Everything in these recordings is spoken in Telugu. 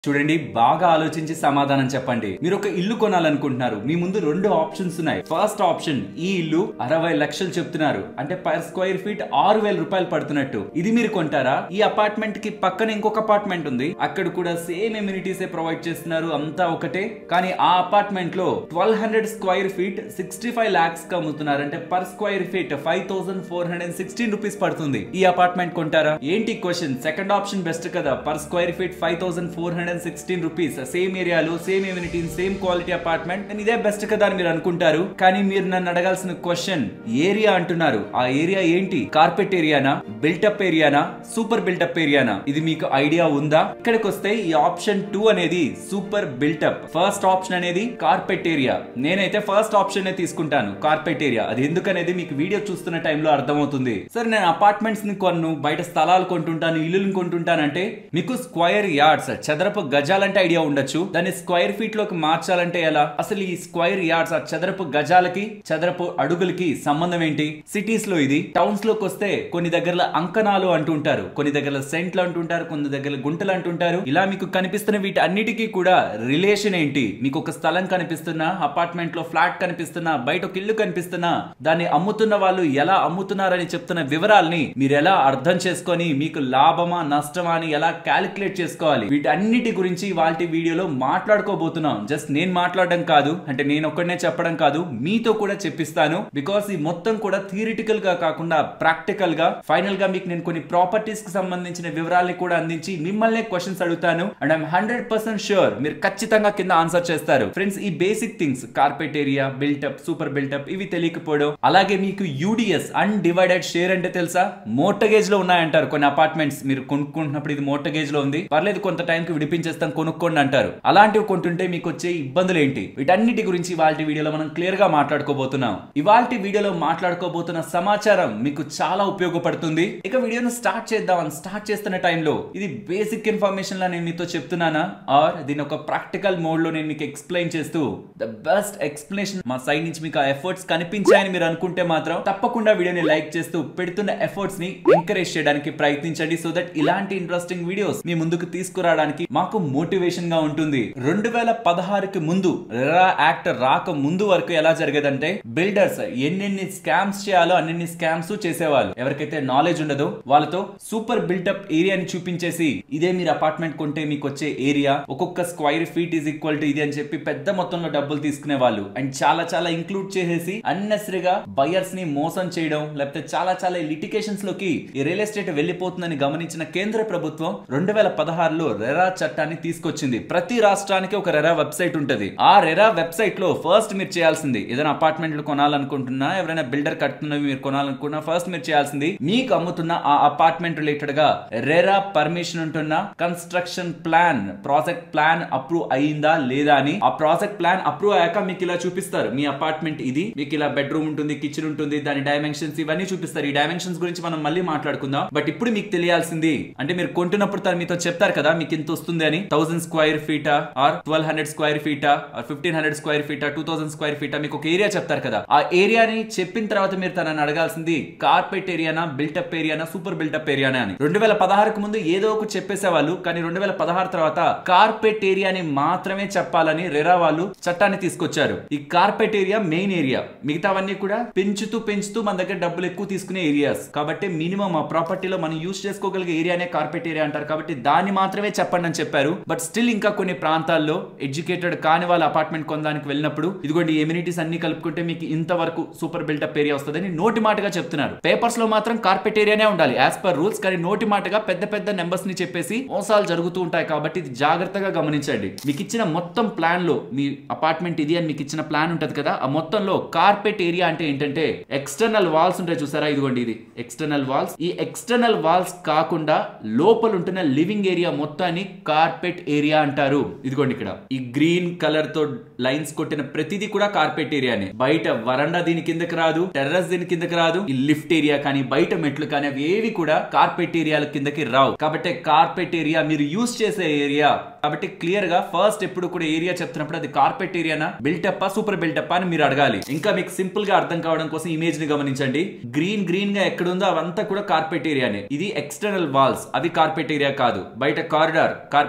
చూడండి బాగా ఆలోచించి సమాధానం చెప్పండి మీరు ఒక ఇల్లు కొనాలనుకుంటున్నారు మీ ముందు రెండు ఆప్షన్స్ ఉన్నాయి ఫస్ట్ ఆప్షన్ ఈ ఇల్లు అరవై లక్షలు చెప్తున్నారు అంటే పర్ స్క్వేర్ ఫీట్ ఆరు వేల రూపాయలు పడుతున్నట్టు ఇది మీరు కొంటారా ఈ అపార్ట్మెంట్ కి పక్కన ఇంకొక అపార్ట్మెంట్ ఉంది అక్కడ కూడా సేమ్ ఎమ్యూనిటీసే ప్రొవైడ్ చేస్తున్నారు అంతా ఒకటే కానీ ఆ అపార్ట్మెంట్ లో twelve hundred square feet sixty five lakhs కి అమ్ముతున్నారు అంటే per square feet five thousand four hundred sixteen rupees పడుతుంది ఈ అపార్ట్మెంట్ కొంటారా ఏంటి క్వశ్చన్ సెకండ్ ఆప్షన్ బెస్ట్ కదా per square feet five thousand four hundred sixteen rupees same ఏరియాలో same amenity same quality apartment నేను ఇదే బెస్ట్ కదా అని మీరు అనుకుంటారు కానీ మీరు నన్ను అడగాల్సిన క్వశ్చన్ ఏరియా అంటున్నారు ఆ ఏరియా ఏంటి కార్పెట్ ఏరియానా బిల్టప్ ఏరియానా సూపర్ బిల్టప్ ఏరియానా ఇది మీకు ఐడియా ఉందా ఇక్కడికి వస్తే ఈ ఆప్షన్ టూ అనేది సూపర్ బిల్టప్ ఫస్ట్ ఆప్షన్ అనేది కార్పెట్ ఏరియా నేనైతే ఫస్ట్ ఆప్షన్ తీసుకుంటాను కార్పెట్ ఏరియా అది ఎందుకనేది మీకు వీడియో చూస్తున్న టైంలో అర్థమవుతుంది సరే నేను అపార్ట్మెంట్స్ ని కొన్ను బయట స్థలాలు కొంటుంటాను ఇల్లులు కొంటుంటానంటే మీకు స్క్వైర్ యార్డ్స్ చదరపు గజాలంటే ఐడియా ఉండొచ్చు దాన్ని స్క్వైర్ ఫీట్ లోకి మార్చాలంటే ఎలా అసలు ఈ స్క్వైర్ యార్డ్స్ ఆ చదరపు గజాలకి చదరపు అడుగులకి సంబంధం ఏంటి సిటీస్ లో ఇది టౌన్స్ లోకి వస్తే కొన్ని దగ్గర అంకణాలు అంటుంటారు కొన్ని దగ్గర సెంట్లు అంటుంటారు కొన్ని దగ్గర గుంటలు అంటుంటారు ఇలా మీకు కనిపిస్తున్న వీటి అన్నిటికీ కూడా రిలేషన్ ఏంటి మీకు ఒక స్థలం కనిపిస్తున్నా అపార్ట్మెంట్ లో ఫ్లాట్ కనిపిస్తున్నా బయట ఒక ఇల్లు కనిపిస్తున్నా దాన్ని అమ్ముతున్న వాళ్ళు ఎలా అమ్ముతున్నారని చెప్తున్న వివరాల్ని మీరు ఎలా అర్థం చేసుకొని మీకు లాభమా నష్టమా అని ఎలా క్యాలిక్యులేట్ చేసుకోవాలి వీటన్నిటి గురించి వాళ్ళ వీడియోలో మాట్లాడుకోబోతున్నాం జస్ట్ నేను మాట్లాడడం కాదు అంటే నేను ఒక్కడనే చెప్పడం కాదు మీతో కూడా చెప్పిస్తాను బికాస్ ఈ మొత్తం కూడా థియరిటికల్ గా కాకుండా ప్రాక్టికల్ గా ఫైనల్ గా మీకు నేను కొన్ని ప్రాపర్టీస్ కి సంబంధించిన వివరాల్ని కూడా అందించి మిమ్మల్ని క్వశ్చన్స్ అడుగుతాను and I'm hundred percent sure మీరు ఖచ్చితంగా కింద ఆన్సర్ చేస్తారు ఫ్రెండ్స్ ఈ basic things carpet area built up super built up ఇవి తెలియకపోవడం అలాగే మీకు యూడిఎస్ అన్డివైడెడ్ షేర్ అంటే తెలుసా మోటగేజ్ లో ఉన్నాయంటారు కొన్ని అపార్ట్మెంట్స్ మీరు కొనుక్కుంటున్నప్పుడు ఇది మోటగేజ్ లో ఉంది పర్లేదు కొంత టైం కి విడిపించేస్తాం కొనుక్కోండి అంటారు అలాంటివి కొంటుంటే మీకు వచ్చే ఇబ్బందులు ఏంటి వీటన్నిటి గురించి వాళ్ళ వీడియోలో మనం క్లియర్ గా మాట్లాడుకోబోతున్నాం ఇవాళ వీడియోలో మాట్లాడుకోబోతున్న సమాచారం మీకు చాలా ఉపయోగపడుతుంది ఇక వీడియోను స్టార్ట్ చేద్దాం స్టార్ట్ చేస్తున్న టైంలో ఇది బేసిక్ ఇన్ఫర్మేషన్ లా నేను మీతో చెప్తున్నానా ఆర్ దీని ఒక ప్రాక్టికల్ మోడ్ లో నేను మీకు ఎక్స్ప్లెయిన్ చేస్తూ ద బెస్ట్ ఎక్స్ప్లెనేషన్ మా సైడ్ నుంచి మీకు ఆ ఎఫర్ట్స్ కనిపించాయని మీరు అనుకుంటే మాత్రం తప్పకుండా వీడియోని లైక్ చేస్తూ పెడుతున్న ఎఫర్ట్స్ ని ఎంకరేజ్ చేయడానికి ప్రయత్నించండి సో దట్ ఇలాంటి ఇంట్రెస్టింగ్ వీడియోస్ మీ ముందుకు తీసుకురావడానికి మాకు మోటివేషన్ గా ఉంటుంది రెండు వేల పదహారుకి ముందు రెరా యాక్ట్ రాక ముందు వరకు ఎలా జరిగేదంటే బిల్డర్స్ ఎన్నెన్ని స్కామ్స్ చేయాలో అన్ని స్కామ్స్ చేసేవాళ్ళు ఎవరికైతే నాలెడ్జ్ ఉండదో వాళ్ళతో సూపర్ బిల్టప్ ఏరియాని చూపించేసి ఇదే మీరు అపార్ట్మెంట్ కొంటే మీకు వచ్చే ఏరియా ఒక్కొక్క square feet is equal to ఇది అని చెప్పి పెద్ద మొత్తంలో డబ్బులు తీసుకునే వాళ్ళు అండ్ చాలా చాలా ఇంక్లూడ్ చేసేసి అన్నెసరిగా బయర్స్ ని మోసం చేయడం లేకపోతే చాలా చాలా లిటికేషన్స్ లోకి ఈ రియల్ ఎస్టేట్ వెళ్ళిపోతుందని గమనించిన కేంద్ర ప్రభుత్వం రెండు వేల పదహారులో రెరా చట్టాన్ని తీసుకొచ్చింది ప్రతి రాష్ట్రానికి ఒక రెరా వెబ్సైట్ ఉంటది ఆ రెరా వెబ్సైట్ లో ఫస్ట్ మీరు చేయాల్సింది ఏదైనా అపార్ట్మెంట్లు కొనాలనుకుంటున్నా ఎవరైనా బిల్డర్ కట్టున్నవి మీరు కొనాలనుకున్నా ఫస్ట్ మీరు చేయాల్సింది మీకు అమ్ముతున్న ఆ అపార్ట్మెంట్ రిలేటెడ్ గా రెరా పర్మిషన్ ఉంటున్న construction plan project plan approve అయిందా లేదా అని ఆ ప్రాజెక్ట్ ప్లాన్ అప్రూవ్ అయ్యాక మీకు ఇలా చూపిస్తారు మీ అపార్ట్మెంట్ ఇది మీకు ఇలా బెడ్రూమ్ ఉంటుంది కిచెన్ ఉంటుంది దాని డైమెన్షన్స్ ఇవన్నీ చూపిస్తారు ఈ డైమెన్షన్స్ గురించి మనం మళ్ళీ మాట్లాడుకుందాం బట్ ఇప్పుడు మీకు తెలియాల్సింది అంటే మీరు కొంటున్నప్పుడు తను మీతో చెప్తారు కదా మీకు ఇంత వస్తుంది అని థౌసండ్ స్క్వేర్ ఫీటా ఆర్ ట్వెల్వ్ హండ్రెడ్ స్క్వేర్ ఫీటా ఆర్ ఫిఫ్టీన్ హండ్రెడ్ స్క్వేర్ ఫీటా టూ థౌసండ్ స్క్వేర్ ఫీటా మీకు ఒక ఏరియా చెప్తారు కదా ఆ ఏరియాని చెప్పిన తర్వాత మీరు తనని అడగాల్సింది కార్పెట్ ఏరియానా బిల్టప్ ఏరియానా సూపర్ బిల్టప్ ఏరియానా అని రెండు వేల పదహారుకు ముందు ఏదో ఒకటి చెప్పేసేవాళ్ళు కానీ రెండు వేల పదహారు తర్వాత కార్పెట్ ఏరియాని మాత్రమే చెప్పాలని రెరా వాళ్ళు చట్టాన్ని తీసుకొచ్చారు ఈ కార్పెట్ ఏరియా మెయిన్ ఏరియా మిగతావన్నీ కూడా పెంచుతూ పెంచుతూ మన దగ్గర డబ్బులు ఎక్కువ తీసుకునే ఏరియాస్ కాబట్టి మినిమం ఆ ప్రాపర్టీలో మనం యూస్ చేసుకోగలిగే ఏరియానే కార్పెట్ ఏరియా అంటారు కాబట్టి దాన్ని మాత్రమే చెప్పండి అని చెప్పారు బట్ స్టిల్ ఇంకా కొన్ని ప్రాంతాల్లో ఎడ్యుకేటెడ్ కాని వాళ్ళ అపార్ట్మెంట్ కొనడానికి వెళ్ళినప్పుడు ఇదిగోండి ఎమ్యూనిటీస్ అన్ని కలుపుకుంటే మీకు ఇంతవరకు సూపర్ బిల్టప్ ఏరియా వస్తుందని నోటి మాటగా చెప్తున్నారు పేపర్స్ లో మాత్రం కార్పెట్ ఏరియానే ఉండాలి యాజ్ పర్ రూల్స్ కానీ నోటి మాటగా పెద్ద పెద్ద నెంబర్స్ ని చెప్పేసి మోసాలు జరుగుతూ ఉంటాయి కాబట్టి ఇది జాగ్రత్తగా గమనించండి మీకు ఇచ్చిన మొత్తం ప్లాన్ లో మీ అపార్ట్మెంట్ ఇది అని మీకు ఇచ్చిన ప్లాన్ ఉంటది కదా ఆ మొత్తంలో కార్పెట్ ఏరియా అంటే ఏంటంటే ఎక్స్టర్నల్ వాల్స్ ఉంటాయి చూసారా ఇదిగోండి ఇది ఎక్స్టర్నల్ వాల్స్ ఈ ఎక్స్టర్నల్ వాల్స్ కాకుండా లోపల ఉంటున్న లివింగ్ ఏరియా మొత్తాన్ని కార్పెట్ ఏరియా అంటారు ఇదిగోండి ఇక్కడ ఈ గ్రీన్ కలర్ తో లైన్స్ కొట్టిన ప్రతిదీ కూడా కార్పెట్ ఏరియానే బయట వరండా దీని కిందకి రాదు టెర్రస్ దీని కిందకి రాదు ఈ లిఫ్ట్ ఏరియా కానీ బయట మెట్లు కానీ అవి ఏవి కూడా కార్పెట్ ఏరియాల కిందకి రావు కాబట్టి కార్పెట్ ఏరియా మీరు యూస్ చేసే ఏరియా కాబట్టి క్లియర్ గా ఫస్ట్ ఎప్పుడు కూడా ఏరియా చెప్తున్నప్పుడు అది కార్పెట్ ఏరియానా బిల్టప్ సూపర్ బిల్టప్ అని మీరు అడగాలి ఇంకా మీకు సింపుల్ గా అర్థం కావడం కోసం ఇమేజ్ ని గమనించండి గ్రీన్ గ్రీన్ గా ఎక్కడుందో అవంతా కూడా కార్పెట్ ఏరియానే ఇది ఎక్స్టర్నల్ వాల్స్ అది కార్పెట్ ఏరియా కాదు బయట కారిడార్ కార్పెట్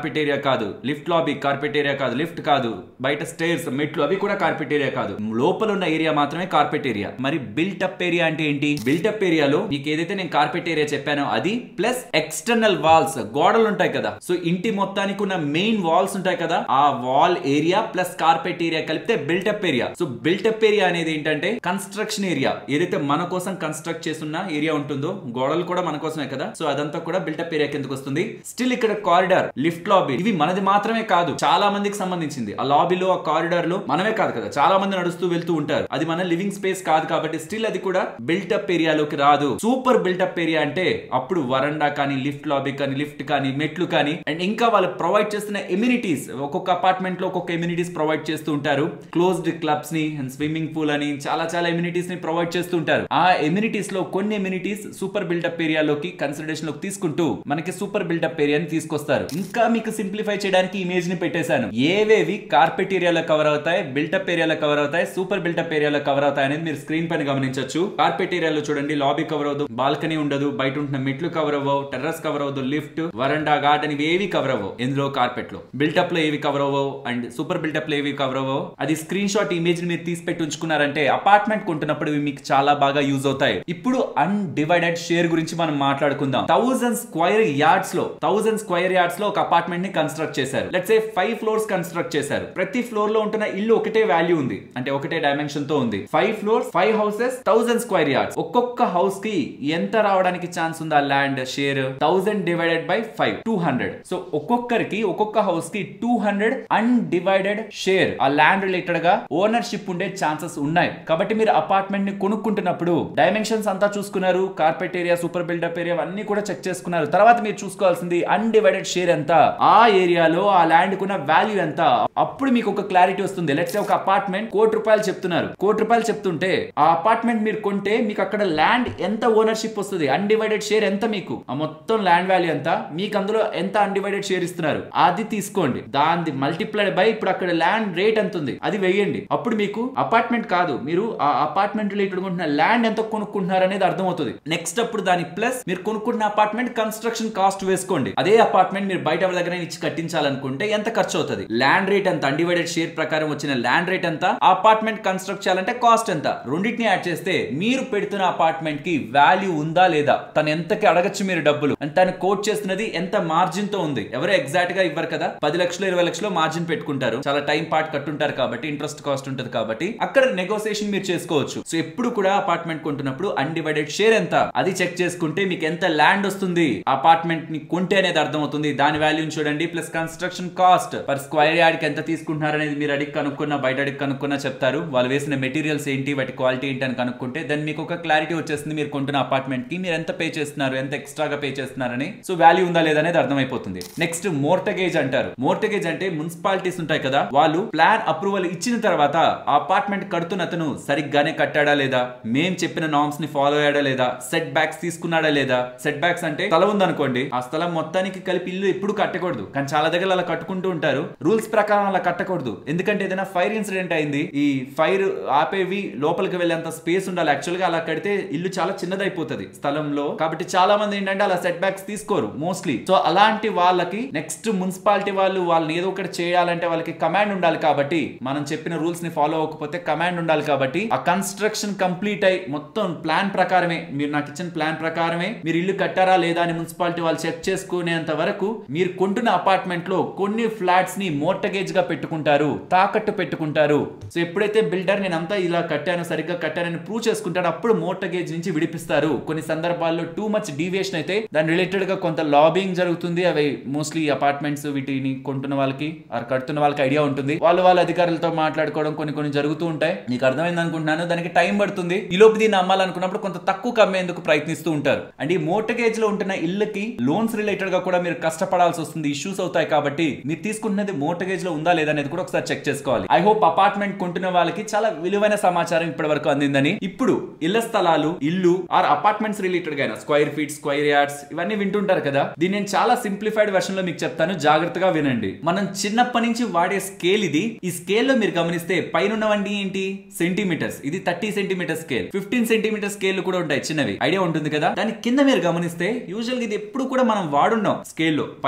కార్పెట్ ఏరియా కాదు లిఫ్ట్ లాబీ కార్పెట్ ఏరియా కాదు లిఫ్ట్ కాదు బయట స్టేర్స్ మెట్లు అవి కూడా కార్పెట్ ఏరియా కాదు లోపల ఉన్న ఏరియా మాత్రమే కార్పెట్ ఏరియా మరి బిల్ట్ అప్ ఏరియా అంటే ఏంటి బిల్ట్ అప్ ఏరియాలో మీకు ఏదైతే నేను కార్పెట్ ఏరియా చెప్పానో అది ప్లస్ ఎక్స్టర్నల్ వాల్స్ గోడలు ఉంటాయి కదా సో ఇంటి మొత్తానికి ఉన్న మెయిన్ వాల్స్ ఉంటాయి కదా ఆ wall area plus carpet area కలిపితే built up area so built up area అనేది ఏంటంటే కన్స్ట్రక్షన్ ఏరియా ఏదైతే మన కోసం కన్స్ట్రక్ట్ చేస్తున్న ఏరియా ఉంటుందో గోడలు కూడా మన కోసమే కదా సో అదంతా కూడా బిల్టప్ ఏరియా కిందకు వస్తుంది స్టిల్ ఇక్కడ కారిడార్ లిఫ్ట్ లాబీ ఇవి మనది మాత్రమే కాదు చాలా మందికి సంబంధించింది ఆ లాబీలో ఆ కారిడార్ లో మనమే కాదు కదా చాలా మంది నడుస్తూ వెళ్తూ ఉంటారు అది మన లివింగ్ స్పేస్ కాదు కాబట్టి స్టిల్ అది కూడా బిల్టప్ ఏరియాలోకి రాదు సూపర్ బిల్టప్ ఏరియా అంటే అప్పుడు వరండా కానీ లిఫ్ట్ లాబీ కానీ లిఫ్ట్ కానీ మెట్లు కానీ అండ్ ఇంకా వాళ్ళు ప్రొవైడ్ చేస్తున్న ఎమ్యూనిటీస్ ఒక్కొక్క అపార్ట్మెంట్ లో ఒక్కొక్క ఎమ్యూనిటీస్ ప్రొవైడ్ చేస్తూ ఉంటారు క్లోజ్డ్ క్లబ్స్ ని అండ్ స్విమ్మింగ్ పూల్ అని చాలా చాలా ఎమ్యూనిటీస్ ని ప్రొవైడ్ చేస్తూ ఉంటారు ఆ ఎమ్యూనిటీస్ లో కొన్ని ఎమ్యూనిటీస్ సూపర్ బిల్డప్ ఏరియాలోకి కన్సిడరేషన్ లోకి తీసుకుంటూ మనకి సూపర్ బిల్డప్ ఏరియాని తీసుకొస్తారు ఇంకా మీకు సింప్లిఫై చేయడానికి ఇమేజ్ ని పెట్టేశాను ఏవేవి కార్పెట్ ఏరియాలో కవర్ అవుతాయి బిల్టప్ ఏరియాలో కవర్ అవుతాయి సూపర్ బిల్టప్ ఏరియాలో కవర్ అవుతాయి అనేది మీరు స్క్రీన్ పైన గమనించవచ్చు కార్పెట్ ఏరియాలో చూడండి లాబీ కవర్ అవ్వదు బాల్కనీ ఉండదు బయట ఉంటున్న మెట్లు కవర్ అవ్వవు టెర్రస్ కవర్ అవ్వదు లిఫ్ట్ వరండా గార్డెన్ ఇవి ఏవి కవర్ అవ్వవు ఇందులో కార్పెట్ లో బిల్టప్ లో ఏవి కవర్ అవ్వవు అండ్ సూపర్ బిల్టప్ లో ఏవి కవర్ అవ్వవు అది స్క్రీన్ షాట్ ఇమేజ్ ని మీరు తీసి పెట్టి ఉంచుకున్నారంటే అపార్ట్మెంట్ కొంటున్నప్పుడు ఇవి మీకు చాలా బాగా యూజ్ అవుతాయి ఇప్పుడు అన్డివైడెడ్ షేర్ గురించి మనం మాట్లాడుకుందాం థౌసండ్ స్క్వైర్ యార్డ్స్ లో థౌసండ్ స్క్వైర్ యార్డ్స్ లో ఒక అపార్ట్మెంట్ ని కన్స్ట్రక్ట్ చేశారు let's a five floors construct చేశారు ప్రతి ఫ్లోర్ లో ఉంటున్న ఇల్లు ఒకటే వాల్యూ ఉంది అంటే ఒకటే డైమెన్షన్ తో ఉంది five floors five houses thousand square yards ఒక్కొక్క హౌస్ కి ఎంత రావడానికి ఛాన్స్ ఉంది ఆ land share thousand divided by five two hundred so ఒక్కొక్కరికి ఒక్కొక్క హౌస్ కి టూ హండ్రెడ్ అన్డివైడెడ్ షేర్ ఆ ల్యాండ్ రిలేటెడ్ గా ఓనర్షిప్ ఉండే ఛాన్సెస్ ఉన్నాయి కాబట్టి మీరు అపార్ట్మెంట్ ని కొనుక్కుంటున్నప్పుడు డైమెన్షన్స్ అంతా చూసుకున్నారు carpet area super built up area అన్ని కూడా చెక్ చేసుకున్నారు తర్వాత మీరు చూసుకోవాల్సింది అన్డివైడెడ్ షేర్ ఎంత ఆ ఏరియాలో ఆ ల్యాండ్ కున్న వాల్యూ ఎంత అప్పుడు మీకు ఒక క్లారిటీ వస్తుంది లెట్స్ ఒక అపార్ట్మెంట్ కోటి రూపాయలు చెప్తున్నారు కోటి రూపాయలు చెప్తుంటే ఆ అపార్ట్మెంట్ మీరు కొంటే మీకు అక్కడ ల్యాండ్ ఎంత ఓనర్షిప్ వస్తుంది అన్డివైడెడ్ షేర్ ఎంత మీకు ఆ మొత్తం ల్యాండ్ వాల్యూ ఎంత మీకు అందులో ఎంత అన్డివైడెడ్ షేర్ ఇస్తున్నారు అది తీసుకోండి దాని మల్టిప్లైడ్ బై ఇప్పుడు అక్కడ ల్యాండ్ రేట్ ఎంత ఉంది అది వెయ్యండి అప్పుడు మీకు అపార్ట్మెంట్ కాదు మీరు ఆ అపార్ట్మెంట్ రిలేటెడ్ ఉంటున్న ల్యాండ్ ఎంత కొనుక్కుంటున్నారు అనేది అర్థమవుతుంది నెక్స్ట్ అప్పుడు దాని ప్లస్ మీరు కొనుక్కుంటున్న అపార్ట్మెంట్ కన్స్ట్రక్షన్ కాస్ట్ వేసుకోండి అదే అపార్ట్మెంట్ మీరు బయట ఎవరి దగ్గర ఇచ్చి కట్టించాలనుకుంటే ఎంత ఖర్చు అవుతుంది ల్యాండ్ రేట్ ఎంత అన్డివైడెడ్ షేర్ ప్రకారం వచ్చిన ల్యాండ్ రేట్ ఎంత అపార్ట్మెంట్ కన్స్ట్రక్ట్ చేయాలంటే కాస్ట్ ఎంత రెండింటిని యాడ్ చేస్తే మీరు పెడుతున్న అపార్ట్మెంట్ కి వాల్యూ ఉందా లేదా తను ఎంతకి అడగచ్చు మీరు డబ్బులు అండ్ తను కోట్ చేస్తున్నది ఎంత మార్జిన్ తో ఉంది ఎవరు ఎగ్జాక్ట్ గా ఇవ్వరు కదా పది లక్షలు ఇరవై లక్షలు మార్జిన్ పెట్టుకుంటారు చాలా టైం పార్ట్ కట్టుంటారు కాబట్టి ఇంట్రెస్ట్ కాస్ట్ ఉంటుంది కాబట్టి అక్కడ నెగోసియేషన్ మీరు చేసుకోవచ్చు సో ఎప్పుడు కూడా అపార్ట్మెంట్ కొంటున్నప్పుడు అన్డివైడెడ్ షేర్ ఎంత అది చెక్ చేసుకుంటే మీకు ఎంత ల్యాండ్ వస్తుంది అపార్ట్మెంట్ ని కొంటే అనేది అర్థమవుతుంది దాని వాల్యూ చూడండి plus construction cost per square yard కి ఎంత తీసుకుంటున్నారు అనేది మీరు అడిగి కనుక్కున్నా బయట అడిగి కనుక్కున్నా చెప్తారు వాళ్ళు వేసిన మెటీరియల్స్ ఏంటి వాటి క్వాలిటీ ఏంటి అని కనుక్కుంటే దెన్ మీకు ఒక క్లారిటీ వచ్చేస్తుంది మీరు కొంటున్న అపార్ట్మెంట్ కి మీరు ఎంత పే చేస్తున్నారు ఎంత ఎక్స్ట్రాగా పే చేస్తున్నారని సో వాల్యూ ఉందా లేదా అనేది అర్థమైపోతుంది నెక్స్ట్ మోర్టగేజ్ అంటారు మోర్టగేజ్ అంటే మున్సిపాలిటీస్ ఉంటాయి కదా వాళ్ళు ప్లాన్ అప్రూవల్ ఇచ్చిన తర్వాత ఆ అపార్ట్మెంట్ కడుతున్న అతను సరిగ్గానే కట్టాడా లేదా మేం చెప్పిన నామ్స్ ని ఫాలో అయ్యాడా లేదా సెట్ బ్యాక్స్ తీసుకున్నాడా లేదా సెట్ బ్యాక్స్ అంటే స్థలం ఉందనుకోండి ఆ స్థలం మొత్తానికి కలిపి ఇల్లు ఎప్పుడు కట్టకూడదు కానీ చాలా దగ్గర అలా కట్టుకుంటూ ఉంటారు రూల్స్ ప్రకారం అలా కట్టకూడదు ఎందుకంటే ఏదైనా ఫైర్ ఇన్సిడెంట్ అయింది ఈ ఫైర్ ఆపేవి లోపలికి వెళ్ళేంత స్పేస్ ఉండాలి యాక్చువల్ గా అలా కడితే ఇల్లు చాలా చిన్నదైపోతుంది స్థలంలో కాబట్టి చాలా మంది ఏంటంటే అలా సెట్ బ్యాక్స్ తీసుకోరు మోస్ట్లీ సో అలాంటి వాళ్ళకి నెక్స్ట్ మున్సిపాలిటీ వాళ్ళు వాళ్ళని ఏదో ఒకటి చేయాలంటే వాళ్ళకి కమాండ్ ఉండాలి కాబట్టి మనం చెప్పిన రూల్స్ ని ఫాలో అవ్వకపోతే కమాండ్ ఉండాలి కాబట్టి ఆ కన్స్ట్రక్షన్ కంప్లీట్ అయి మొత్తం ప్లాన్ ప్రకారమే మీరు నాకు ఇచ్చిన ప్లాన్ ప్రకారమే మీరు ఇల్లు కట్టారా లేదా అని మున్సిపాలిటీ వాళ్ళు చెక్ చేసుకునేంత వరకు మీరు కొంటున్న అపార్ట్మెంట్ లో కొన్ని ఫ్లాట్స్ ని మోర్టగేజ్ గా పెట్టుకుంటారు తాకట్టు పెట్టుకుంటారు సో ఎప్పుడైతే బిల్డర్ నేను అంతా ఇలా కట్టాను సరిగ్గా కట్టానని ప్రూవ్ చేసుకుంటాడు అప్పుడు మోర్టగేజ్ నుంచి విడిపిస్తారు కొన్ని సందర్భాల్లో టూ మచ్ డీవియేషన్ అయితే దాని రిలేటెడ్ గా కొంత లాబింగ్ జరుగుతుంది అవి మోస్ట్లీ అపార్ట్మెంట్స్ వీటిని కొంటున్న వాళ్ళకి ఆర్ కడుతున్న వాళ్ళకి ఐడియా ఉంటుంది వాళ్ళు వాళ్ళ అధికారులతో మాట్లాడుకోవడం కొన్ని కొన్ని జరుగుతూ ఉంటాయి నీకు అర్థమైంది అనుకుంటున్నాను దానికి టైం పడుతుంది ఈ లోపు దీన్ని అమ్మాలనుకున్నప్పుడు కొంత తక్కువ అమ్మేందుకు ప్రయత్నిస్తూ ఉంటారు అండ్ ఈ మోర్టగేజ్ లో ఉంటున్న ఇళ్ళకి లోన్స్ రిలేటెడ్ గా కూడా మీరు కష్టపడాల్సి వస్తుంది ఇష్యూస్ అవుతాయి కాబట్టి మీరు తీసుకుంటున్నది మోర్టగేజ్ లో ఉందా లేదా అనేది కూడా ఒకసారి చెక్ చేసుకోవాలి ఐ హోప్ అపార్ట్మెంట్ కొంటున్న వాళ్ళకి చాలా విలువైన సమాచారం ఇప్పటి వరకు అందిందని ఇప్పుడు ఇళ్ల స్థలాలు ఇల్లు ఆర్ అపార్ట్మెంట్స్ రిలేటెడ్ గా స్క్వైర్ ఫీట్ స్క్వైర్ యార్డ్స్ ఇవన్నీ వింటుంటారు కదా దీన్ని నేను చాలా సింప్లిఫైడ్ వెర్షన్ లో మీకు చెప్తాను జాగ్రత్తగా వినండి మనం చిన్నప్పటి నుంచి వాడే స్కేల్ ఇది ఈ స్కేల్ లో మీరు గమనిస్తే పైన ఉన్నవన్నీ ఏంటి సెంటీమీటర్స్ ఇది thirty centimetre scale fifteen centimetre scale కూడా ఉంటాయి చిన్నవి ఐడియా ఉంటుంది కదా దాని కింద మీరు గమనిస్తే యూజువల్ గా ఇది ఎప్పుడు కూడా మనం వాడున్నాం స్కేల్ లో పైవే వాడు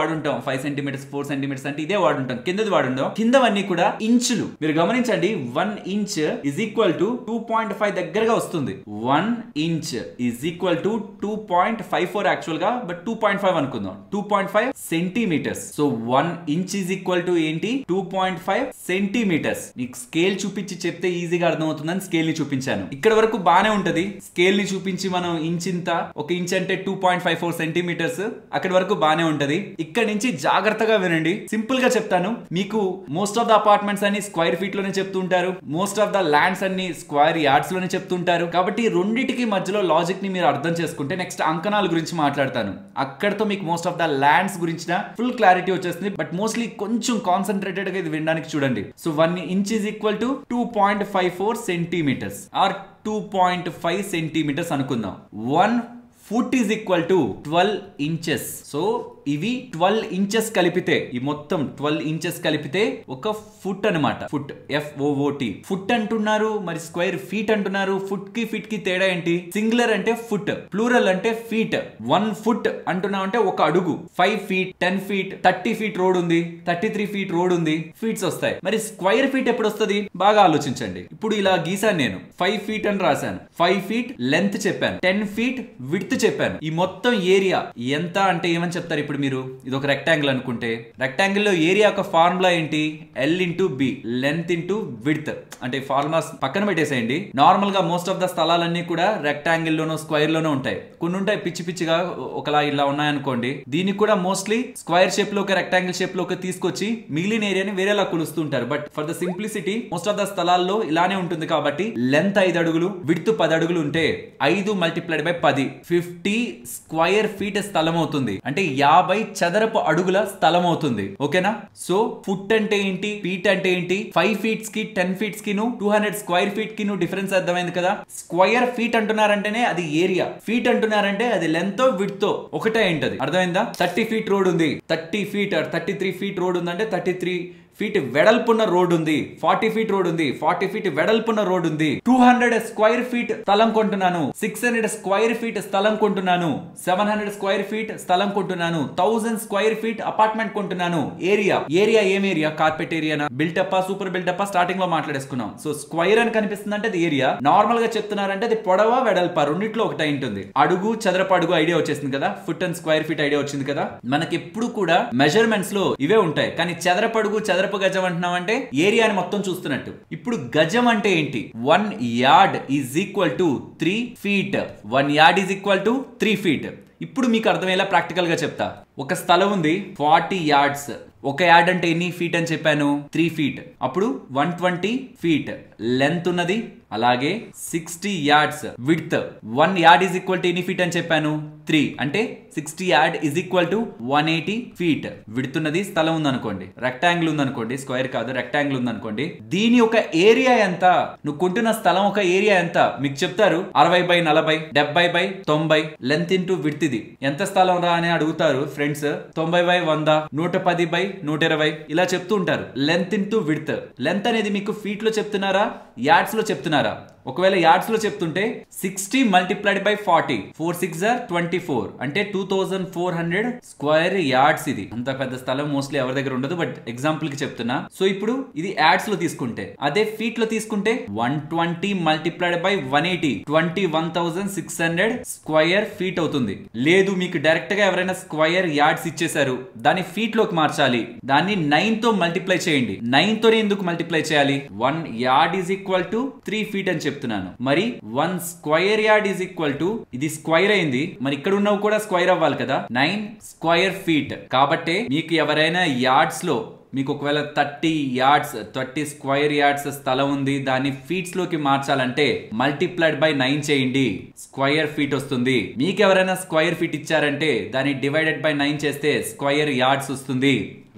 వాడుంటాం ఫైవ్ సెంటీమీటర్స్ ఫోర్ సెంటీమీటర్స్ అంటే ఇదే వాడుంటాం కిందది వాడుంటాం కిందవన్నీ కూడా ఇంచులు మీరు గమనించండి one inch is equal to two point five దగ్గరగా వస్తుంది one inch is equal to two point five four actual గా బట్ టూ పాయింట్ ఫైవ్ అనుకుందాం two point five centimeters so one inch is equal to ఏంటి టూ పాయింట్ ఫైవ్ సెంటీమీటర్స్ మీకు స్కేల్ చూపించి చెప్తే ఈజీగా అర్థమవుతుందని స్కేల్ ని చూపించాను ఇక్కడ వరకు బానే ఉంటది స్కేల్ ని చూపించి మనం ఇంచ్ ఇంత ఒక ఇంచ్ అంటే two point five four centimetres అక్కడి వరకు బానే ఉంటది ఇక్కడ నుంచి జాగ్రత్తగా వినండి సింపుల్ గా చెప్తాను మీకు మోస్ట్ ఆఫ్ ద అపార్ట్మెంట్స్ అన్ని స్క్వేర్ ఫీట్ లోనే చెప్తుంటారు మోస్ట్ ఆఫ్ ద ల్యాండ్స్ అన్ని స్క్వేర్ యార్డ్స్ లోనే చెప్తుంటారు కాబట్టి రెండిటికి మధ్యలో లాజిక్ ని మీరు అర్థం చేసుకుంటే నెక్స్ట్ అంకణాల గురించి మాట్లాడతాను అక్కడతో మీకు మోస్ట్ ఆఫ్ ద ల్యాండ్స్ గురించిన ఫుల్ క్లారిటీ వచ్చేస్తుంది బట్ మోస్ట్లీ కొంచెం కాన్సన్ట్రేటెడ్ గా ఇది వినడానికి చూడండి so one inch is equal to two point five four centimetres or two point five centimetres అనుకుందాం one foot is equal to twelve inches so ఇవి ట్వెల్వ్ ఇంచెస్ కలిపితే ఈ మొత్తం ట్వెల్వ్ ఇంచెస్ కలిపితే ఒక ఫుట్ అనమాట ఫుట్ ఎఫ్ ఓఓటి ఫుట్ అంటున్నారు మరి స్క్వేర్ ఫీట్ అంటున్నారు ఫుట్ కి ఫీట్ కి తేడా ఏంటి సింగులర్ అంటే ఫుట్ ప్లూరల్ అంటే ఫీట్ వన్ ఫుట్ అంటున్నాం అంటే ఒక అడుగు five feet ten feet thirty feet road ఉంది థర్టీ త్రీ ఫీట్ రోడ్ ఉంది ఫీట్స్ వస్తాయి మరి స్క్వేర్ ఫీట్ ఎప్పుడు వస్తుంది బాగా ఆలోచించండి ఇప్పుడు ఇలా గీసాను నేను ఫైవ్ ఫీట్ అని రాశాను ఫైవ్ ఫీట్ లెంత్ చెప్పాను టెన్ ఫీట్ విడ్త్ చెప్పాను ఈ మొత్తం ఏరియా ఎంత అంటే ఏమని చెప్తారు ఇప్పుడు మీరు ఇది ఒక రెక్టాంగిల్ అనుకుంటే రెక్టాంగిల్ లో ఏరియా యొక్క ఫార్ములా ఏంటి L into B length into width అంటే ఫార్ములాస్ పక్కన పెట్టేసేయండి నార్మల్ గా మోస్ట్ ఆఫ్ ద స్థలాలన్నీ కూడా రెక్టాంగిల్ లోనో స్క్వేర్ లోనో ఉంటాయి కొన్ని ఉంటాయి పిచ్చి పిచ్చిగా ఒకలా ఇలా ఉన్నాయనుకోండి దీనికి కూడా మోస్ట్లీ స్క్వేర్ షేప్ లోకి రెక్టాంగిల్ షేప్ లోకి తీసుకొచ్చి మిగిలిన ఏరియాని వేరేలా కొలుస్తుంటారు but for the simplicity most of the స్థలాల్లో ఇలానే ఉంటుంది కాబట్టి లెంత్ ఐదు అడుగులు విడ్త్ పది అడుగులు ఉంటే ఐదు మల్టిప్లైడ్ బై పది ఫిఫ్టీ స్క్వైర్ ఫీట్ స్థలం అవుతుంది అంటే యాభై చదరపు అడుగుల స్థలం అవుతుంది ఓకేనా సో ఫుట్ అంటే ఏంటి ఫీట్ అంటే ఏంటి ఫైవ్ ఫీట్స్ కి టెన్ ఫీట్స్ కి టూ హండ్రెడ్ స్క్వైర్ ఫీట్ కి డిఫరెన్స్ అర్థమైంది కదా స్క్వైర్ ఫీట్ అంటున్నారంటేనే అది ఏరియా ఫీట్ అంటున్నారంటే అది లెంత్ విత్ తో ఒకటే ఏంటది అర్థమైందా థర్టీ ఫీట్ రోడ్ ఉంది thirty feet thirty three feet road ఉందంటే థర్టీ త్రీ ఫీట్ వెడల్పున్న రోడ్ ఉంది ఫార్టీ ఫీట్ రోడ్ ఉంది ఫార్టీ ఫీట్ వెడల్పున్న రోడ్ ఉంది టూ హండ్రెడ్ స్క్వైర్ ఫీట్ స్థలం కొంటున్నాను సిక్స్ హండ్రెడ్ స్క్వైర్ ఫీట్ స్థలం కొంటున్నాను సెవెన్ హండ్రెడ్ స్క్వైర్ ఫీట్ స్థలం కొంటున్నాను థౌసండ్ స్క్వైర్ ఫీట్ అపార్ట్మెంట్ కొంటున్నాను ఏరియా ఏరియా ఏం area carpet area built up super built up starting లో మాట్లాడేసుకున్నాం సో స్క్వైర్ అని కనిపిస్తుంది అంటే అది ఏరియా నార్మల్ గా చెప్తున్నారంటే అది పొడవ వెడల్ప రెండిట్లో ఒకటి ఉంటుంది అడుగు చదరపు అడుగు ఐడియా వచ్చేసింది కదా foot and square feet idea వచ్చింది కదా మనకి ఎప్పుడు కూడా మెజర్మెంట్స్ లో ఇవే ఉంటాయి కానీ చదరపు అడుగు చదరపు గజం అంటున్నాం అంటే ఏరియాని మొత్తం చూస్తున్నట్టు ఇప్పుడు గజం అంటే ఏంటి one yard is equal to three feet one yard is equal to three feet ఇప్పుడు మీకు అర్థమయ్యేలా ప్రాక్టికల్ గా చెప్తా ఒక స్థలం ఉంది ఫార్టీ యార్డ్స్ ఒక యార్డ్ అంటే ఎన్ని ఫీట్ అని చెప్పాను త్రీ ఫీట్ అప్పుడు వన్ ట్వంటీ ఫీట్ లెంత్ ఉన్నది అలాగే sixty yards width one yard is equal to ఎన్ని ఫీట్ అని చెప్పాను త్రీ అంటే sixty yard is equal to one eighty feet width ఉన్నది స్థలం ఉందనుకోండి రెక్టాంగిల్ ఉందనుకోండి స్క్వేర్ కాదు రెక్టాంగిల్ ఉందనుకోండి దీని ఒక ఏరియా ఎంత నువ్వు కొంటున్న స్థలం ఒక ఏరియా ఎంత మీకు చెప్తారు అరవై బై నలభై డెబ్బై బై తొంభై లెంత్ ఇంటూ విడ్త్ ఇది ఎంత స్థలం రా అని అడుగుతారు ఫ్రెండ్స్ తొంభై బై వంద నూట పది బై నూట ఇరవై ఇలా చెప్తూ ఉంటారు లెంత్ ఇంటూ విడ్త్ లెంత్ అనేది మీకు ఫీట్ లో చెప్తున్నారా యార్డ్స్ లో చెప్తున్నారా ఒకవేళ యార్డ్స్ లో చెప్తుంటే sixty multiplied by forty four six or twenty four అంటే two thousand four hundred square yards ఇది అంత పెద్ద స్థలం మోస్ట్లీ ఎవరి దగ్గర ఉండదు బట్ ఎగ్జాంపుల్ కి చెప్తున్నా సో ఇప్పుడు ఇది యాడ్స్ లో తీసుకుంటే అదే ఫీట్ లో తీసుకుంటే one twenty multiplied by one eighty twenty one thousand six hundred square feet అవుతుంది లేదు మీకు డైరెక్ట్ గా ఎవరైనా స్క్వయర్ యార్డ్స్ ఇచ్చేసారు దాన్ని ఫీట్ లోకి మార్చాలి దాన్ని నైన్ తో మల్టిప్లై చేయండి నైన్ తోనే ఎందుకు మల్టిప్లై చేయాలి one yard is equal to three feet అని చెప్తున్నాను మరి one square yard is equal to ఇది స్క్వైర్ అయింది మరి ఇక్కడ ఉన్నవి కూడా స్క్వైర్ అవ్వాలి కదా నైన్ స్క్వయర్ ఫీట్ కాబట్టి మీకు ఎవరైనా యార్డ్స్ లో మీకు ఒకవేళ thirty yards thirty square yards స్థలం ఉంది దాన్ని ఫీట్స్ లోకి మార్చాలంటే మల్టిప్లైడ్ బై నైన్ చేయండి స్క్వైర్ ఫీట్ వస్తుంది మీకు ఎవరైనా స్క్వైర్ ఫీట్ ఇచ్చారంటే దాన్ని డివైడెడ్ బై నైన్ చేస్తే స్క్వైర్ యార్డ్స్ వస్తుంది రైట్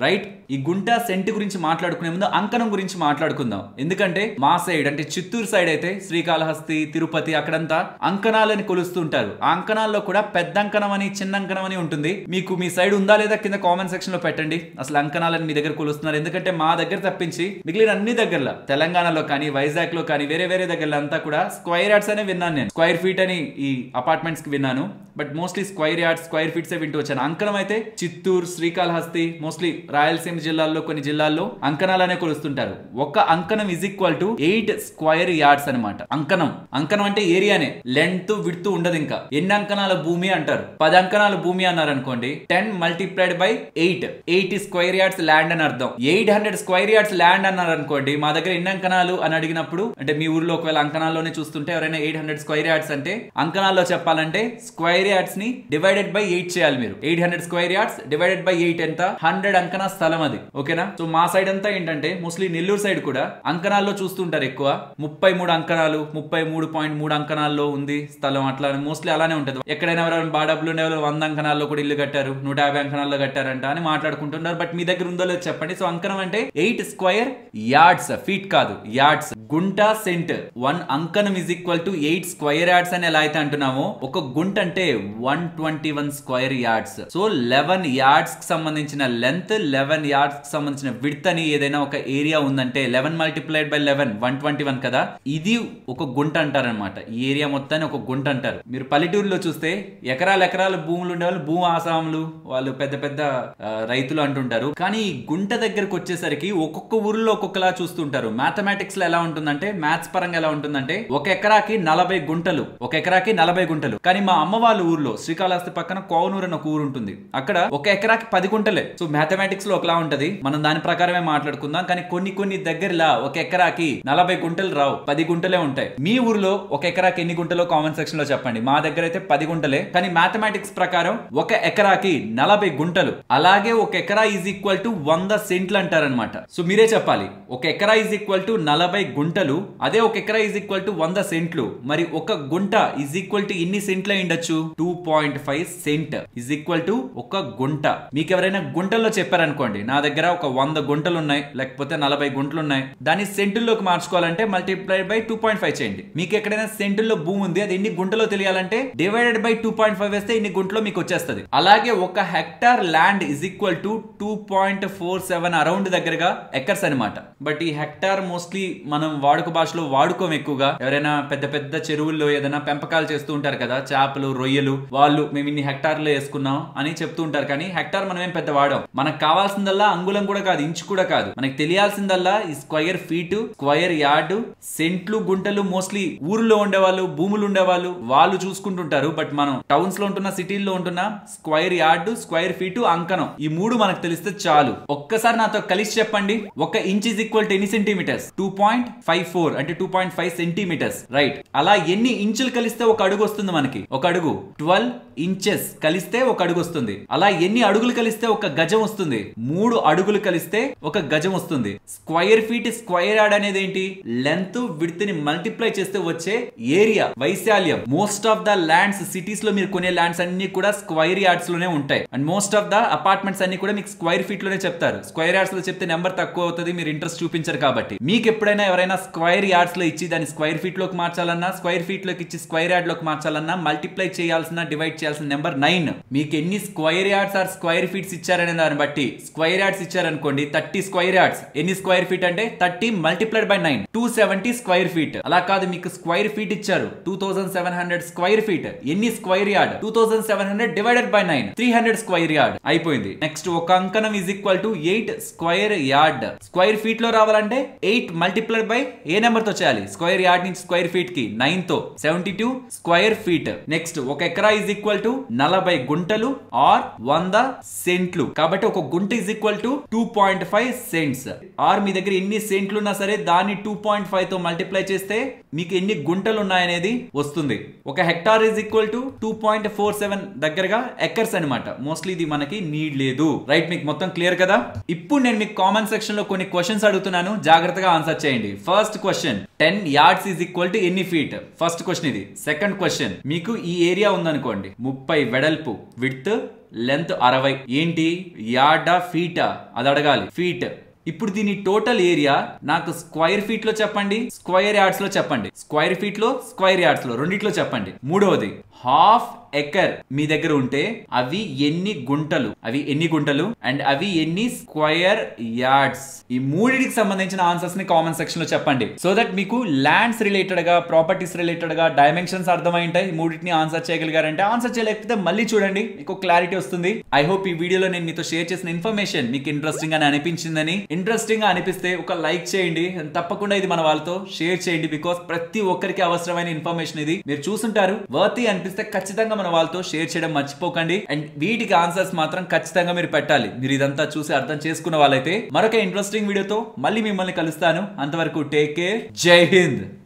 ఈ గుంట సెంట్ గురించి మాట్లాడుకునే ముందు అంకణం గురించి మాట్లాడుకుందాం ఎందుకంటే మా సైడ్ అంటే చిత్తూరు సైడ్ అయితే శ్రీకాళహస్తి తిరుపతి అక్కడంతా అంకణాలని కొలుస్తుంటారు ఆ అంకణాల్లో కూడా పెద్ద అంకణం అని చిన్న అంకణం అని ఉంటుంది మీకు మీ సైడ్ ఉందా లేదా కింద కామెంట్ సెక్షన్ లో పెట్టండి అసలు అంకణాలని మీ దగ్గర కొలుస్తున్నారు ఎందుకంటే మా దగ్గర తప్పించి మిగిలిన అన్ని దగ్గరలో తెలంగాణలో కానీ వైజాగ్ లో కానీ వేరే వేరే దగ్గరలో అంతా కూడా స్క్వైర్ యార్డ్స్ అనే విన్నాను నేను స్క్వైర్ ఫీట్ అని ఈ అపార్ట్మెంట్స్ కి విన్నాను but mostly square yards square feets వింటూ వచ్చాను అంకణం అయితే చిత్తూరు శ్రీకాళహస్తి మోస్ట్లీ రాయలసీమ జిల్లాల్లో కొన్ని జిల్లాల్లో అంకణాలనే కొలుస్తుంటారు ఒక అంకణం is equal to eight square yards అనమాట అంకణం అంకణం అంటే ఏరియానే లెంత్ విడుతూ ఉండదు ఇంకా ఎన్ని అంకణాల భూమి అంటారు పది అంకణాల భూమి అన్నారు అనుకోండి ten multiplied by eight eight square yards land అని అర్థం eight hundred square yards land అన్నారు అనుకోండి మా దగ్గర ఎన్ని అంకణాలు అని అడిగినప్పుడు అంటే మీ ఊర్లో ఒకవేళ అంకణాల్లోనే చూస్తుంటే ఎవరైనా ఎయిట్ హండ్రెడ్ స్క్వైర్ యార్డ్స్ అంటే అంకణాల్లో చెప్పాలంటే స్క్వైర్ యార్డ్స్ ని డివైడెడ్ బై ఎయిట్ చేయాలి మీరు eight hundred square yards divided by eight ఎంత హండ్రెడ్ అంకణ స్థలం అది ఓకేనా సో మా సైడ్ అంతా ఏంటంటే మోస్ట్లీ నెల్లూరు సైడ్ కూడా అంకణాల్లో చూస్తుంటారు ఎక్కువ ముప్పై మూడు అంకణాలు ముప్పై మూడు పాయింట్ మూడు అంకణాల్లో ఉంది స్థలం అట్లా మోస్ట్లీ అలానే ఉంటది ఎక్కడైనా ఎవరైనా బాగా డబ్బులు ఉండే వాళ్ళు వంద అంకణాల్లో కూడా ఇల్లు కట్టారు నూట యాభై అంకణాల్లో కట్టారంట అని మాట్లాడుకుంటున్నారు బట్ మీ దగ్గర ఉందో లేదో చెప్పండి సో అంకణం అంటే ఎయిట్ స్క్వైర్ యార్డ్స్ ఫీట్ కాదు యార్డ్స్ గుంట సెంట్ వన్ అంకణం is equal to eight square yards అని ఎలా అయితే అంటున్నామో ఒక గుంట అంటే one twenty one square yards so eleven yards కి సంబంధించిన లెంత్ లెవెన్ యార్డ్స్ కి సంబంధించిన విడ్త్ అని ఏదైనా ఒక ఏరియా ఉందంటే eleven multiplied by eleven one twenty one కదా ఇది ఒక గుంట అంటారనమాట ఈ ఏరియా మొత్తాన్ని ఒక గుంట అంటారు మీరు పల్లెటూరులో చూస్తే ఎకరాల ఎకరాల భూములు ఉండే వాళ్ళు భూ ఆసాములు వాళ్ళు పెద్ద పెద్ద ఆ, రైతులు అంటుంటారు కానీ ఈ గుంట దగ్గరకు వచ్చేసరికి ఒక్కొక్క ఊరిలో ఒక్కొక్కలా చూస్తుంటారు మ్యాథమెటిక్స్ లో ఎలా ఉంటుందంటే మ్యాథ్స్ పరంగా ఎలా ఉంటుందంటే ఒక ఎకరాకి నలభై గుంటలు ఒక ఎకరాకి నలభై గుంటలు కానీ మా అమ్మ వాళ్ళ ఊర్లో శ్రీకాళహస్తి పక్కన కోవనూరు అని ఒక ఊరు ఉంటుంది అక్కడ ఒక ఎకరాకి పది గుంటలే సో మ్యాథమెటిక్స్ లో ఒకలా ఉంటది మనం దాని ప్రకారమే మాట్లాడుకుందాం కానీ కొన్ని కొన్ని దగ్గరలా ఒక ఎకరాకి నలభై గుంటలు రావు పది గుంటలే ఉంటాయి మీ ఊర్లో ఒక ఎకరాకి ఎన్ని గుంటలో కామెంట్ సెక్షన్ లో చెప్పండి మా దగ్గర అయితే పది గుంటలే కానీ మ్యాథమెటిక్స్ ప్రకారం ఒక ఎకరాకి నలభై గుంటలు అలాగే ఒక ఎకరా ఈజ్ ఈక్వల్ టు వంద సెంట్లు అంటారనమాట సో మీరే చెప్పాలి ఒక ఎకరా ఈజ్ ఈక్వల్ టు నలభై గుంటలు అదే ఒక ఎకరా ఈజ్ ఈక్వల్ టు వంద సెంట్లు మరి ఒక గుంట ఈజ్ ఈక్వల్ టు ఎన్ని సెంట్లు అయి ఉండొచ్చు two point five cent is equal to ఒక గుంట మీకు ఎవరైనా గుంటల్లో చెప్పారనుకోండి నా దగ్గర ఒక వంద గుంటలు ఉన్నాయి లేకపోతే నలభై గుంటలు ఉన్నాయి దాన్ని సెంటుల్లోకి మార్చుకోవాలంటే multiply by two point five చేయండి మీకు ఎక్కడైనా సెంటుల్లో భూమి ఉంది అది ఎన్ని గుంటలో తెలియాలంటే divided by two point five వేస్తే ఇన్ని గుంటలో మీకు వచ్చేస్తుంది అలాగే ఒక hectare land is equal to two point four seven around దగ్గరగా ఎకర్స్ అనమాట బట్ ఈ హెక్టార్ మోస్ట్లీ మనం వాడుక భాషలో వాడుకోం ఎక్కువగా ఎవరైనా పెద్ద పెద్ద చెరువుల్లో ఏదైనా పెంపకాలు చేస్తూ ఉంటారు కదా చేపలు రొయ్యలు వాళ్ళు మేము ఇన్ని హెక్టార్లు వేసుకున్నాం అని చెప్తూ ఉంటారు కానీ హెక్టార్ మనం ఏం పెద్ద వాడాం మనకు కావాల్సిందల్లా అంగుళం కూడా కాదు ఇంచు కూడా కాదు మనకి తెలియాల్సిందల్లా ఈ స్క్వైర్ ఫీట్ స్క్వైర్ యార్డ్ సెంట్లు గుంటలు మోస్ట్లీ ఊర్లో ఉండేవాళ్ళు భూములు ఉండేవాళ్ళు వాళ్ళు చూసుకుంటుంటారు బట్ మనం టౌన్స్ లో ఉంటున్న సిటీల్లో ఉంటున్న స్క్వైర్ యార్డ్ స్క్వైర్ ఫీట్ అంకణం ఈ మూడు మనకు తెలిస్తే చాలు ఒక్కసారి నాతో కలిసి చెప్పండి ఒక ఇంచ్ ఇస్ ఈక్వల్ టు ఎన్ని centimetres two point five four అంటే two point five centimetres right అలా ఎన్ని ఇంచులు కలిస్తే ఒక అడుగు వస్తుంది మనకి ఒక అడుగు ట్వెల్వ్ ఇంచెస్ కలిస్తే ఒక అడుగు వస్తుంది అలా ఎన్ని అడుగులు కలిస్తే ఒక గజం వస్తుంది మూడు అడుగులు కలిస్తే ఒక గజం వస్తుంది స్క్వైర్ ఫీట్ స్క్వైర్ యార్డ్ అనేది ఏంటి లెంత్ విడ్త్ ని మల్టిప్లై చేస్తే వచ్చే ఏరియా వైశాల్యం most of the lands cities లో మీరు కొనే ల్యాండ్స్ అన్ని కూడా స్క్వైర్ యార్డ్స్ లోనే ఉంటాయి and most of the apartments అన్ని కూడా మీకు స్క్వైర్ ఫీట్ లోనే చెప్తారు స్క్వైర్ యార్డ్స్ లో చెప్తే నెంబర్ తక్కువ అవుతుంది మీరు ఇంట్రెస్ట్ చూపించరు కాబట్టి మీకు ఎప్పుడైనా ఎవరైనా స్క్వైర్ యార్డ్స్ లో ఇచ్చి దాన్ని స్క్వైర్ ఫీట్ లోకి మార్చాలన్నా స్క్వైర్ ఫీట్ లోకి ఇచ్చి స్క్వైర్ యార్డ్ లోకి మార్చాలన్నా మల్టిప్లై చేయాల్సిన డివైడ్ చేయాల్సిన నెంబర్ నైన్ మీకు ఎన్ని square yards or square feets ఇచ్చారనే దాన్ని బట్టి స్క్వైర్ యార్డ్స్ ఇచ్చారనుకోండి థర్టీ స్క్వైర్ యార్డ్స్ ఎన్ని స్క్వైర్ ఫీట్ అంటే thirty multiplied by nine two seventy square feet అలా కాదు మీకు స్క్వైర్ ఫీట్ ఇచ్చారు two thousand seven hundred square feet ఎన్ని square yard two thousand seven hundred divided by nine three hundred square yard అయిపోయింది నెక్స్ట్ ఒక అంకణం is equal to eight square yard square feet లో రావాలంటే ఎయిట్ మల్టిప్లైడ్ బై ఏ నెంబర్ తో చేయాలి స్క్వైర్ యార్డ్ నుంచి స్క్వైర్ ఫీట్ కి నైన్ తో seventy two square feet next ఒక ఎకరా ఈజ్ ఈక్వల్ టు నలభై గుంటలు ఆర్ వంద సెంట్లు కాబట్టి ఒక గుంట is equal to two point five cents or మీ దగ్గర ఎన్ని సెంట్లు ఉన్నా సరే దాన్ని టూ పాయింట్ ఫైవ్ తో మల్టిప్లై చేస్తే మీకు ఎన్ని గుంటలు ఉన్నాయనేది వస్తుంది ఒక hectare is equal to two point four seven దగ్గరగా ఎకర్స్ అనమాట మోస్ట్లీ ఇది మనకి నీడ్ లేదు రైట్ మీకు మొత్తం క్లియర్ కదా ఇప్పుడు నేను మీకు కామెంట్ సెక్షన్ లో కొన్ని క్వశ్చన్స్ అడుగుతున్నాను జాగ్రత్తగా ఆన్సర్ చేయండి first question ten yards is equal to ఎన్ని ఫీట్ ఫస్ట్ క్వశ్చన్ ఇది సెకండ్ క్వశ్చన్ మీకు ఈ ఏరియా ఉందనుకోండి ముప్పై వెడల్పు విడ్త్ లెంత్ అరవై ఏంటి యార్డా ఫీటా అది అడగాలి ఫీట్ ఇప్పుడు దీని టోటల్ ఏరియా నాకు స్క్వైర్ ఫీట్ లో చెప్పండి స్క్వైర్ యార్డ్స్ లో చెప్పండి స్క్వైర్ ఫీట్ లో స్క్వైర్ యార్డ్స్ లో రెండిట్లో చెప్పండి మూడవది హాఫ్ ఎకర్ మీ దగ్గర ఉంటే అవి ఎన్ని గుంటలు అవి ఎన్ని గుంటలు అండ్ అవి ఎన్ని స్క్వయర్ యార్డ్స్ ఈ మూడింటికి సంబంధించిన ఆన్సర్స్ ని కామెంట్ సెక్షన్ లో చెప్పండి సో దట్ మీకు ల్యాండ్స్ రిలేటెడ్ గా ప్రాపర్టీస్ రిలేటెడ్ గా డైమెన్షన్స్ అర్థమై ఉంటాయి ఈ మూడింటిని ఆన్సర్ చేయగలిగారంటే ఆన్సర్ చేయలేకపోతే మళ్ళీ చూడండి మీకు క్లారిటీ వస్తుంది ఐ హోప్ ఈ వీడియోలో నేను మీతో షేర్ చేసిన ఇన్ఫర్మేషన్ మీకు ఇంట్రెస్టింగ్ అని అనిపించిందని ఇంట్రెస్టింగ్ గా అనిపిస్తే ఒక లైక్ చేయండి and తప్పకుండా ఇది మన వాళ్ళతో షేర్ చేయండి బికాస్ ప్రతి ఒక్కరికి అవసరమైన ఇన్ఫర్మేషన్ ఇది మీరు చూసుంటారు వర్తి అనిపిస్తే ఖచ్చితంగా మన వాళ్ళతో షేర్ చేయడం మర్చిపోకండి అండ్ వీటికి ఆన్సర్స్ మాత్రం ఖచ్చితంగా మీరు పెట్టాలి మీరు ఇదంతా చూసి అర్థం చేసుకున్న వాళ్ళైతే మరొక ఇంట్రెస్టింగ్ వీడియోతో మళ్ళీ మిమ్మల్ని కలుస్తాను అంతవరకు టేక్ కేర్ జై హింద్